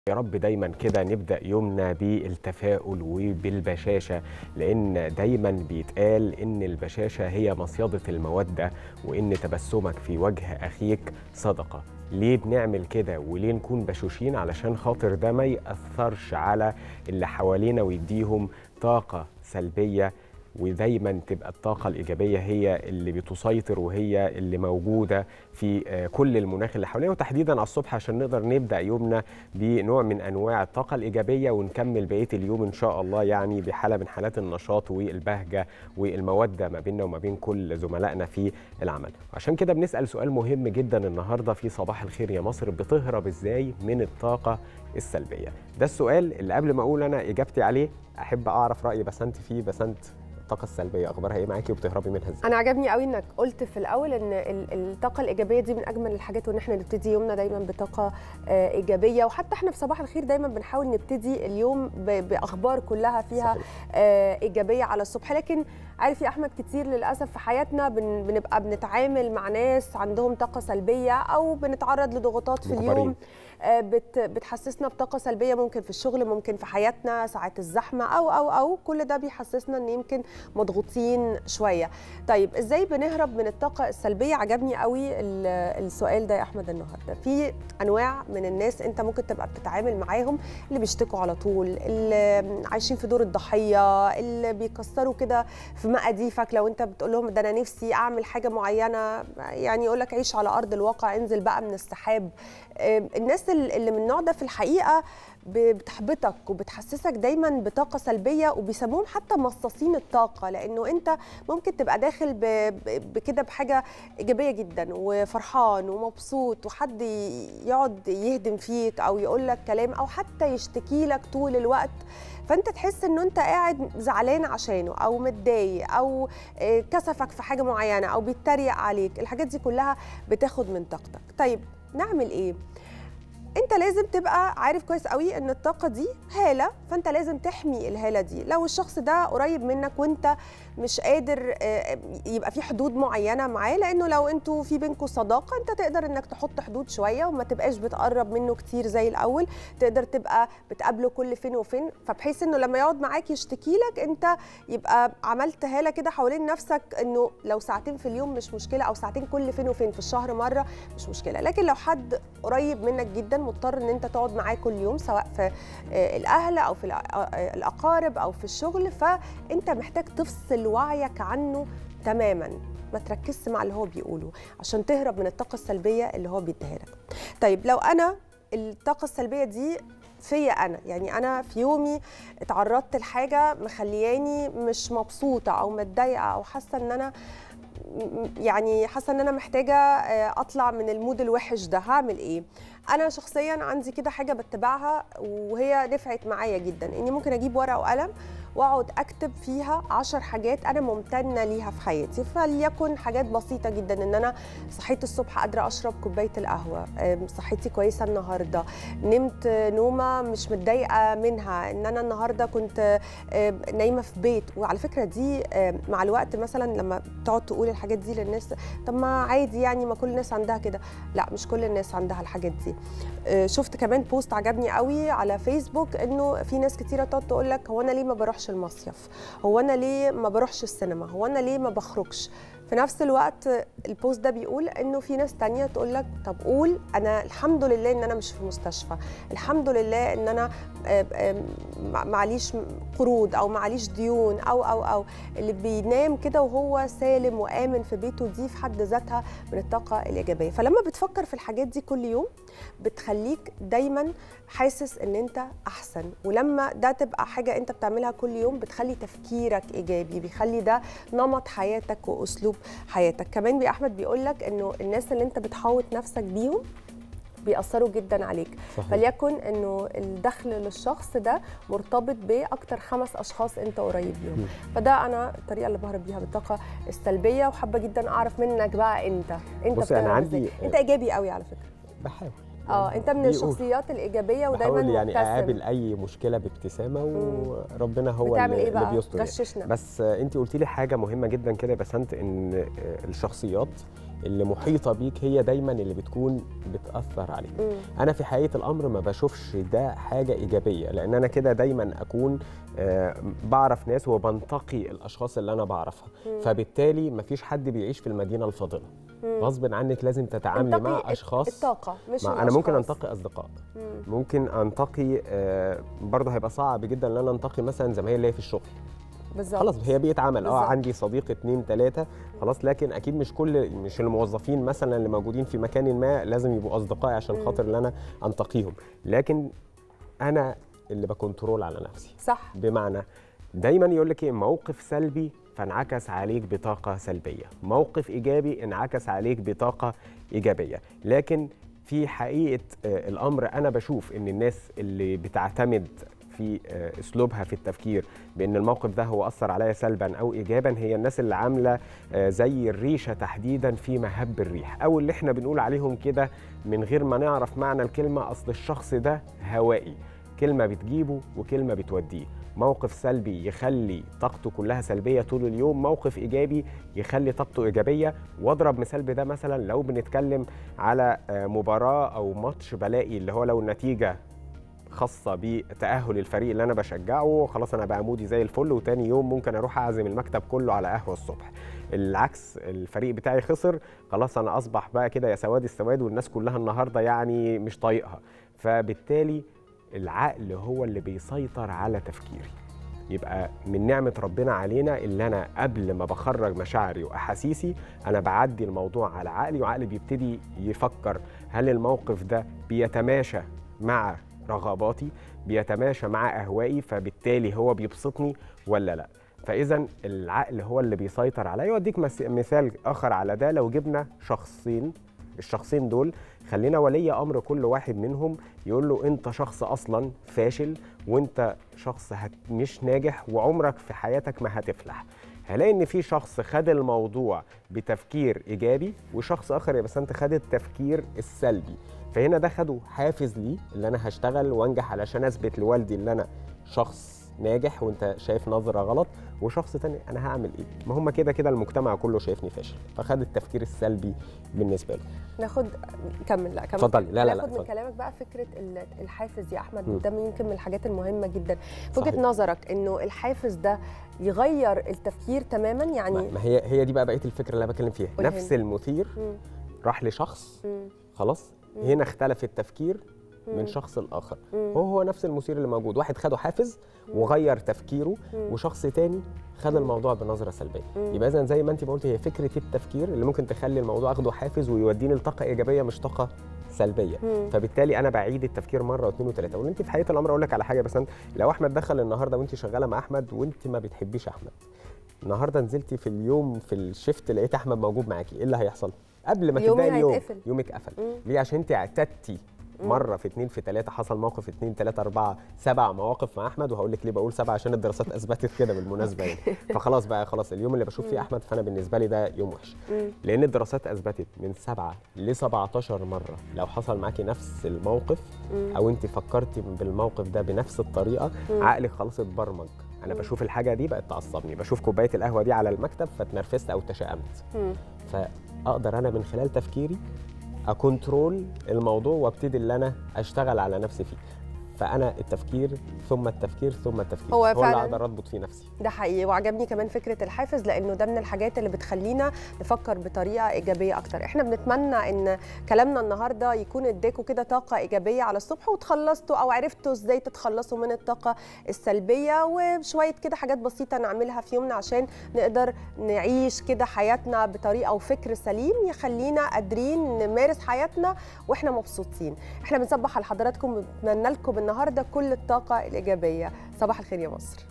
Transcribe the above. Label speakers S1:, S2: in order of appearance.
S1: يا رب دايما كده نبدا يومنا بالتفاؤل وبالبشاشه لان دايما بيتقال ان البشاشه هي مصيده الموده وان تبسمك في وجه اخيك صدقه ليه بنعمل كده وليه نكون بشوشين علشان خاطر ده ما ياثرش على اللي حوالينا ويديهم طاقه سلبيه ودايما تبقى الطاقه الايجابيه هي اللي بتسيطر وهي اللي موجوده في آه، كل المناخ اللي حوالينا وتحديدا على الصبح عشان نقدر نبدا يومنا بنوع من انواع الطاقه الايجابيه ونكمل بقيه اليوم ان شاء الله يعني بحاله من حالات النشاط والبهجه والموده ما بيننا وما بين كل زملائنا في العمل عشان كده بنسال سؤال مهم جدا النهارده في صباح الخير يا مصر بتهرب ازاي من الطاقه السلبيه ده السؤال اللي قبل ما اقول انا اجابتي عليه احب اعرف راي بسنت فيه بسنت الطاقه السلبيه اخبارها ايه معاكي وبتهربي منها ازاي
S2: انا عجبني قوي انك قلت في الاول ان ال- الطاقه الايجابيه دي من اجمل الحاجات وان احنا نبتدي يومنا دايما بطاقه آه، ايجابيه وحتى احنا في صباح الخير دايما بنحاول نبتدي اليوم ب- باخبار كلها فيها
S1: صحيح.
S2: آه، ايجابيه على الصبح لكن عارف يا احمد كتير للاسف في حياتنا بن- بنبقى بنتعامل مع ناس عندهم طاقه سلبيه او بنتعرض لضغوطات في
S1: مجبرين.
S2: اليوم آه، بت- بتحسسنا بطاقه سلبيه ممكن في الشغل ممكن في حياتنا ساعات الزحمه او او او كل ده بيحسسنا ان يمكن مضغوطين شويه طيب ازاي بنهرب من الطاقه السلبيه عجبني قوي ال- السؤال ده يا احمد النهارده في انواع من الناس انت ممكن تبقى بتتعامل معاهم اللي بيشتكوا على طول اللي عايشين في دور الضحيه اللي بيكسروا كده في مقاديفك لو انت بتقول لهم ده انا نفسي اعمل حاجه معينه يعني يقول لك عيش على ارض الواقع انزل بقى من السحاب آه، الناس ال- اللي من النوع ده في الحقيقه ب- بتحبطك وبتحسسك دايما بطاقه سلبيه وبيسموهم حتى مصاصين الطاقه لانه انت ممكن تبقى داخل ب- ب- بكده بحاجه ايجابيه جدا وفرحان ومبسوط وحد ي- يقعد يهدم فيك او يقول لك كلام او حتى يشتكي لك طول الوقت فانت تحس انه انت قاعد زعلان عشانه او متضايق او آه، كسفك في حاجه معينه او بيتريق عليك الحاجات دي كلها بتاخد من طاقتك طيب نعمل ايه انت لازم تبقى عارف كويس قوي ان الطاقه دي هاله فانت لازم تحمي الهاله دي لو الشخص ده قريب منك وانت مش قادر آه، يبقى في حدود معينه معاه لانه لو انتوا في بينكم صداقه انت تقدر انك تحط حدود شويه وما تبقاش بتقرب منه كتير زي الاول تقدر تبقى بتقابله كل فين وفين فبحيث انه لما يقعد معاك يشتكي لك انت يبقى عملت هاله كده حوالين نفسك انه لو ساعتين في اليوم مش مشكله او ساعتين كل فين وفين في الشهر مره مش مشكله لكن لو حد قريب منك جدا مضطر ان انت تقعد معاه كل يوم سواء في آه، الاهل او في الأ- آه، الاقارب او في الشغل فانت محتاج تفصل وعيك عنه تماما ما تركزش مع اللي هو بيقوله عشان تهرب من الطاقه السلبيه اللي هو بيديها لك طيب لو انا الطاقه السلبيه دي فيا انا يعني انا في يومي اتعرضت لحاجه مخلياني مش مبسوطه او متضايقه او حاسه ان انا م- يعني حاسه ان انا محتاجه آه، اطلع من المود الوحش ده هعمل ايه انا شخصيا عندي كده حاجه بتبعها وهي نفعت معايا جدا اني ممكن اجيب ورقه وقلم واقعد اكتب فيها عشر حاجات انا ممتنه ليها في حياتي فليكن حاجات بسيطه جدا ان انا صحيت الصبح قادره اشرب كوبايه القهوه أم، صحتي كويسه النهارده نمت نومه مش متضايقه منها ان انا النهارده كنت أم، نايمه في بيت وعلى فكره دي أم، مع الوقت مثلا لما تقعد تقول الحاجات دي للناس طب ما عادي يعني ما كل الناس عندها كده لا مش كل الناس عندها الحاجات دي أه، شفت كمان بوست عجبني قوي على فيسبوك انه في ناس كتيره تقعد تقول لك هو انا ليه ما بروحش المصيف هو انا ليه ما بروحش السينما هو انا ليه ما بخرجش في نفس الوقت البوست ده بيقول انه في ناس تانية تقول لك طب قول انا الحمد لله ان انا مش في مستشفى الحمد لله ان انا آه، آه، مع- معليش قروض او معليش ديون او او او اللي بينام كده وهو سالم وامن في بيته دي في حد ذاتها من الطاقه الايجابيه فلما بتفكر في الحاجات دي كل يوم بتخليك دايما حاسس ان انت احسن ولما ده تبقى حاجه انت بتعملها كل يوم بتخلي تفكيرك ايجابي بيخلي ده نمط حياتك واسلوب حياتك كمان بي احمد بيقول لك انه الناس اللي انت بتحوط نفسك بيهم بيأثروا جدا عليك
S1: صحيح.
S2: فليكن انه الدخل للشخص ده مرتبط باكتر خمس اشخاص انت قريب ليهم
S1: مم.
S2: فده انا الطريقه اللي بهرب بيها بالطاقه السلبيه وحابه جدا اعرف منك بقى انت انت
S1: بصي، أنا
S2: بتهرب
S1: عندي-
S2: إزاي؟ انت ايجابي قوي على فكره
S1: بحاول
S2: اه انت من
S1: بيقول.
S2: الشخصيات الايجابيه ودايما
S1: بحاول يعني
S2: مبتسم.
S1: اقابل اي مشكله بابتسامه وربنا هو
S2: بتعمل
S1: اللي,
S2: ايه بقى
S1: اللي بيستر يعني.
S2: غششنا
S1: بس انت قلتي لي حاجه مهمه جدا كده يا بسنت ان آه، الشخصيات اللي محيطه بيك هي دايما اللي بتكون بتاثر عليك
S2: مم.
S1: انا في حقيقه الامر ما بشوفش ده حاجه ايجابيه لان انا كده دايما اكون آه، بعرف ناس وبنتقي الاشخاص اللي انا بعرفها
S2: مم.
S1: فبالتالي مفيش حد بيعيش في المدينه الفاضله
S2: مم.
S1: غصب عنك لازم تتعاملي
S2: انتقي
S1: مع اشخاص
S2: الطاقه مش
S1: مع انا ممكن
S2: الأشخاص.
S1: انتقي اصدقاء
S2: مم.
S1: ممكن انتقي آه، برضه هيبقى صعب جدا ان انا انتقي مثلا زمايل ليا في الشغل
S2: بالظبط
S1: خلاص هي بيئه عمل اه
S2: بالظبط.
S1: عندي صديق اتنين تلاته خلاص لكن اكيد مش كل مش الموظفين مثلا اللي موجودين في مكان ما لازم يبقوا اصدقائي عشان
S2: مم.
S1: خاطر ان انا انتقيهم لكن انا اللي بكنترول على نفسي
S2: صح
S1: بمعنى دايما يقول لك ايه موقف سلبي فانعكس عليك بطاقه سلبيه موقف ايجابي انعكس عليك بطاقه ايجابيه لكن في حقيقه آه، الامر انا بشوف ان الناس اللي بتعتمد في آه، اسلوبها في التفكير بان الموقف ده هو اثر عليا سلبا او ايجابا هي الناس اللي عامله آه، زي الريشه تحديدا في مهب الريح او اللي احنا بنقول عليهم كده من غير ما نعرف معنى الكلمه اصل الشخص ده هوائي كلمه بتجيبه وكلمه بتوديه موقف سلبي يخلي طاقته كلها سلبيه طول اليوم موقف ايجابي يخلي طاقته ايجابيه واضرب مثال بده مثلا لو بنتكلم على آه، مباراه او ماتش بلاقي اللي هو لو النتيجه خاصه بتاهل الفريق اللي انا بشجعه خلاص انا بقى مودي زي الفل وتاني يوم ممكن اروح اعزم المكتب كله على قهوه الصبح العكس الفريق بتاعي خسر خلاص انا اصبح بقى كده يا سواد السواد والناس كلها النهارده يعني مش طايقها فبالتالي العقل هو اللي بيسيطر على تفكيري يبقى من نعمة ربنا علينا اللي أنا قبل ما بخرج مشاعري وأحاسيسي أنا بعدي الموضوع على عقلي وعقلي بيبتدي يفكر هل الموقف ده بيتماشى مع رغباتي بيتماشى مع أهوائي فبالتالي هو بيبسطني ولا لا فإذا العقل هو اللي بيسيطر عليا وأديك مس- مثال آخر على ده لو جبنا شخصين الشخصين دول خلينا ولي امر كل واحد منهم يقول له انت شخص اصلا فاشل وانت شخص هت مش ناجح وعمرك في حياتك ما هتفلح هلاقي ان في شخص خد الموضوع بتفكير ايجابي وشخص اخر يا بس انت خد التفكير السلبي فهنا ده خده حافز لي اللي انا هشتغل وانجح علشان اثبت لوالدي ان انا شخص ناجح وانت شايف نظره غلط وشخص تاني انا هعمل ايه ما هم كده كده المجتمع كله شايفني فاشل فخد التفكير السلبي بالنسبه له
S2: ناخد كمل لا كمل
S1: اتفضلي. لا، لا، لا،
S2: ناخد من
S1: اتفضلي.
S2: كلامك بقى فكره ال- الحافز يا احمد
S1: مم.
S2: وده يمكن من الحاجات المهمه جدا في وجهه
S1: صحيح.
S2: نظرك انه الحافز ده يغير التفكير تماما يعني
S1: ما ما هي هي دي بقى بقيه الفكره اللي انا بتكلم فيها
S2: قولها
S1: نفس
S2: لي.
S1: المثير
S2: مم.
S1: راح لشخص
S2: مم.
S1: خلاص
S2: مم.
S1: هنا اختلف التفكير
S2: مم.
S1: من شخص لاخر
S2: مم.
S1: هو هو نفس المثير اللي موجود واحد خده حافز وغير تفكيره
S2: مم.
S1: وشخص تاني خد
S2: مم.
S1: الموضوع بنظره سلبيه
S2: مم.
S1: يبقى اذا زي ما انت ما قلت هي فكره التفكير اللي ممكن تخلي الموضوع اخده حافز ويوديني لطاقه ايجابيه مش طاقه سلبيه
S2: مم.
S1: فبالتالي انا بعيد التفكير مره واثنين وثلاثه وان انت في حقيقه الامر اقول لك على حاجه بس انت لو احمد دخل النهارده وانت شغاله مع احمد وانت ما بتحبيش احمد النهارده نزلتي في اليوم في الشيفت لقيت احمد موجود معاكي ايه اللي هيحصل قبل ما
S2: يومي
S1: تبداي اليوم
S2: هيتقفل.
S1: يومك قفل
S2: مم.
S1: ليه عشان انت اعتدتي مره في اتنين في تلاته حصل موقف اتنين تلاته اربعه سبع مواقف مع احمد وهقول لك ليه بقول سبعه عشان الدراسات اثبتت كده بالمناسبه يعني فخلاص بقى خلاص اليوم اللي بشوف فيه احمد فانا بالنسبه لي ده يوم وحش
S2: مم.
S1: لان الدراسات اثبتت من سبعه ل 17 مره لو حصل معاكي نفس الموقف
S2: مم.
S1: او انت فكرتي بالموقف ده بنفس الطريقه
S2: مم.
S1: عقلك خلاص اتبرمج انا
S2: مم.
S1: بشوف الحاجه دي بقت تعصبني بشوف كوبايه القهوه دي على المكتب فتنرفزت او تشائمت
S2: مم.
S1: فاقدر انا من خلال تفكيري اكونترول الموضوع وابتدي ان انا اشتغل على نفسي فيه فانا التفكير ثم التفكير ثم التفكير
S2: هو
S1: هو اللي
S2: فعلاً
S1: اقدر اضبط فيه نفسي
S2: ده حقيقي وعجبني كمان فكره الحافز لانه ده من الحاجات اللي بتخلينا نفكر بطريقه ايجابيه اكتر احنا بنتمنى ان كلامنا النهارده يكون اداكوا كده طاقه ايجابيه على الصبح وتخلصتوا او عرفتوا ازاي تتخلصوا من الطاقه السلبيه وشويه كده حاجات بسيطه نعملها في يومنا عشان نقدر نعيش كده حياتنا بطريقه وفكر سليم يخلينا قادرين نمارس حياتنا واحنا مبسوطين احنا بنصبح على حضراتكم بنتمنى لكم النهارده كل الطاقه الايجابيه صباح الخير يا مصر